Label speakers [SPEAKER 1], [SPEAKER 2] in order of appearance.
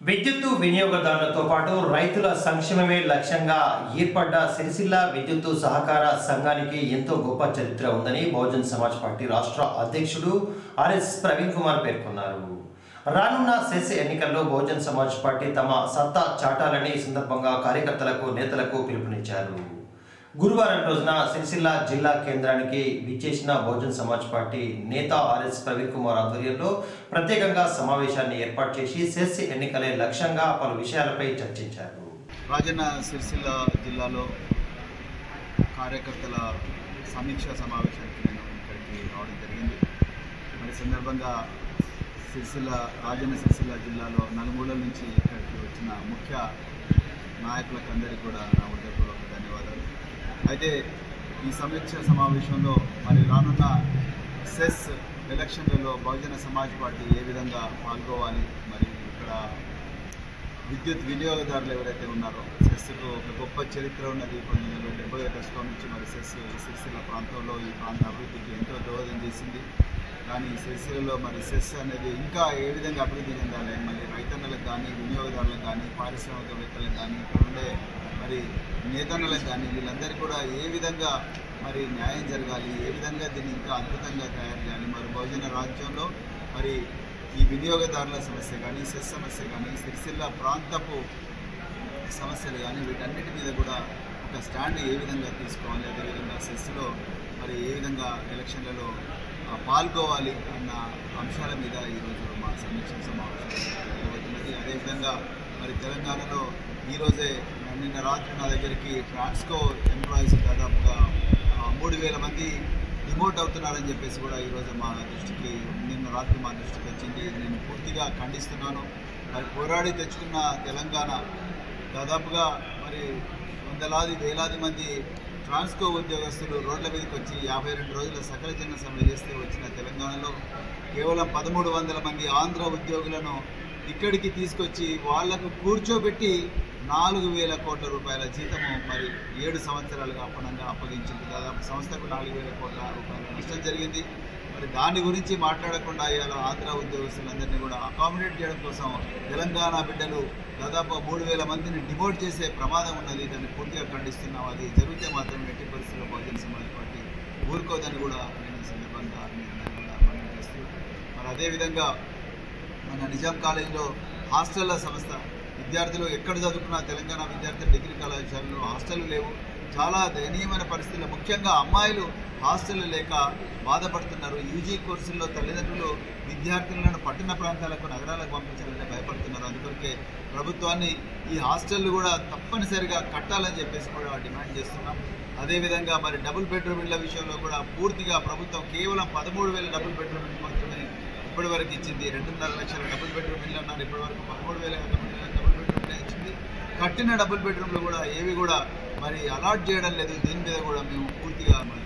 [SPEAKER 1] విద్యుత్తు వినియోగదారులతో పాటు రైతుల సంక్షేమమే లక్ష్యంగా ఏర్పడ్డ సిరిసిల్ల విద్యుత్తు సహకార సంఘానికి ఎంతో గొప్ప చరిత్ర ఉందని బహుజన్ సమాజ్ పార్టీ రాష్ట్ర అధ్యక్షుడు ఆర్ఎస్ ప్రవీణ్ కుమార్ పేర్కొన్నారు రానున్న సెస్ ఎన్నికల్లో బహుజన్ సమాజ్ పార్టీ తమ సత్తా చాటాలని ఈ సందర్భంగా కార్యకర్తలకు నేతలకు పిలుపునిచ్చారు గురువారం రోజున సిరిసిల్ల జిల్లా కేంద్రానికి విచ్చేసిన బహుజన్ సమాజ్ పార్టీ నేత ఆర్ఎస్ ప్రవీణ్ కుమార్ ఆధ్వర్యంలో ప్రత్యేకంగా సమావేశాన్ని ఏర్పాటు చేసి సెస్ ఎన్నికలే లక్ష్యంగా పలు విషయాలపై చర్చించారు
[SPEAKER 2] రాజన్న సిరిసిల్ల జిల్లాలో కార్యకర్తల సమీక్ష సమావేశానికి నేను ఇక్కడికి రావడం జరిగింది మరి సందర్భంగా సిరిసిల్ల రాజన్న సిరిసిల్ల జిల్లాలో నలుమూలల నుంచి ఇక్కడికి వచ్చిన ముఖ్య నాయకులకు అందరికీ కూడా నా హృదయపూర్వక ధన్యవాదాలు అయితే ఈ సమీక్ష సమావేశంలో మరి రానున్న సెస్ ఎలక్షన్లలో బహుజన సమాజ్ పార్టీ ఏ విధంగా పాల్గొవాలి మరి ఇక్కడ విద్యుత్ వినియోగదారులు ఎవరైతే ఉన్నారో సెస్కు ఒక గొప్ప చరిత్ర ఉన్నది పంతొమ్మిది వందల డెబ్బై దశకం నుంచి మరి సెస్ సిరిసిల్ల ప్రాంతంలో ఈ ప్రాంత అభివృద్ధికి ఎంతో దోహదం చేసింది కానీ సిరిసిల్లలో మరి సెస్ అనేది ఇంకా ఏ విధంగా అభివృద్ధి చెందాలి మరి రైతన్నలకు కానీ వినియోగదారులకు కానీ పారిశ్రామికవేత్తలకు కానీ ఇక్కడ ఉండే మరి నేతన్నలకు కానీ వీళ్ళందరికీ కూడా ఏ విధంగా మరి న్యాయం జరగాలి ఏ విధంగా దీన్ని ఇంకా అద్భుతంగా తయారు చేయాలి మరి బహుజన రాజ్యంలో మరి ఈ వినియోగదారుల సమస్య కానీ సెస్ సమస్య కానీ సిరిసిల్ల ప్రాంతపు సమస్యలు కానీ వీటన్నిటి మీద కూడా ఒక స్టాండ్ ఏ విధంగా తీసుకోవాలి అదేవిధంగా సెస్లో మరి ఏ విధంగా ఎలక్షన్లలో ఆ, పాల్గొవాలి అన్న అంశాల మీద ఈరోజు మా సమీక్ష సమావేశం జరగబోతున్నది అదేవిధంగా మరి తెలంగాణలో ఈరోజే నిన్న రాత్రి నా దగ్గరికి ట్రాన్స్కో ఎంప్లాయీస్ దాదాపుగా ఆ, మూడు వేల మంది డిమోట్ అవుతున్నారని చెప్పేసి కూడా ఈరోజు మా దృష్టికి నిన్న రాత్రి మా దృష్టికి వచ్చింది నేను పూర్తిగా ఖండిస్తున్నాను మరి పోరాడి తెచ్చుకున్న తెలంగాణ దాదాపుగా మరి వందలాది వేలాది మంది ట్రాన్స్కో ఉద్యోగస్తులు రోడ్ల మీదకి వచ్చి యాభై రెండు రోజుల సకల జన సమ్మె చేస్తే వచ్చిన తెలంగాణలో కేవలం పదమూడు వందల మంది ఆంధ్ర ఉద్యోగులను ఇక్కడికి తీసుకొచ్చి వాళ్లకు కూర్చోబెట్టి నాలుగు వేల కోట్ల రూపాయల జీతము మరి ఏడు సంవత్సరాలుగా అప్పనంగా అప్పగించింది దాదాపు సంస్థకు నాలుగు వేల కోట్ల రూపాయల నష్టం జరిగింది మరి దాని గురించి మాట్లాడకుండా ఇవాళ ఆంధ్ర ఉద్యోగస్తులందరినీ కూడా అకామిడేట్ చేయడం కోసం తెలంగాణ బిడ్డలు దాదాపు మూడు వేల మందిని డిమోట్ చేసే ప్రమాదం ఉన్నది దాన్ని పూర్తిగా ఖండిస్తున్నాం అది జరిగితే మాత్రం ఎట్టి పరిస్థితుల్లో బహుజన సమాజ్ పార్టీ ఊరుకోదని కూడా నేను ఈ సందర్భంగా మీ అందరికీ కూడా మనం చేస్తూ మరి అదేవిధంగా మన నిజాం కాలేజీలో హాస్టళ్ల సంస్థ విద్యార్థులు ఎక్కడ చదువుకున్నా తెలంగాణ విద్యార్థులు డిగ్రీ కళాశాలలో హాస్టళ్లు లేవు చాలా దయనీయమైన పరిస్థితులు ముఖ్యంగా అమ్మాయిలు హాస్టళ్లు లేక బాధపడుతున్నారు యూజీ కోర్సుల్లో తల్లిదండ్రులు విద్యార్థులను పట్టణ ప్రాంతాలకు నగరాలకు పంపించాలంటే భయపడుతున్నారు అందుకొరకే ప్రభుత్వాన్ని ఈ హాస్టళ్లు కూడా తప్పనిసరిగా కట్టాలని చెప్పేసి కూడా డిమాండ్ చేస్తున్నాం అదేవిధంగా మరి డబుల్ బెడ్రూమ్ ఇళ్ల విషయంలో కూడా పూర్తిగా ప్రభుత్వం కేవలం పదమూడు వేల డబుల్ బెడ్రూమ్ ఇళ్ళు మాత్రమే ఇప్పటి వరకు ఇచ్చింది రెండున్నర లక్షల డబుల్ బెడ్రూమ్ ఇల్లు అన్నారు ఇప్పటి వరకు పదమూడు వేల డబుల్ బెడ్రూమ్ ఇల్లు ఇచ్చింది కట్టిన డబుల్ బెడ్రూమ్లు కూడా ఏవి కూడా మరి అలాట్ చేయడం లేదు దీని మీద కూడా మేము పూర్తిగా మరి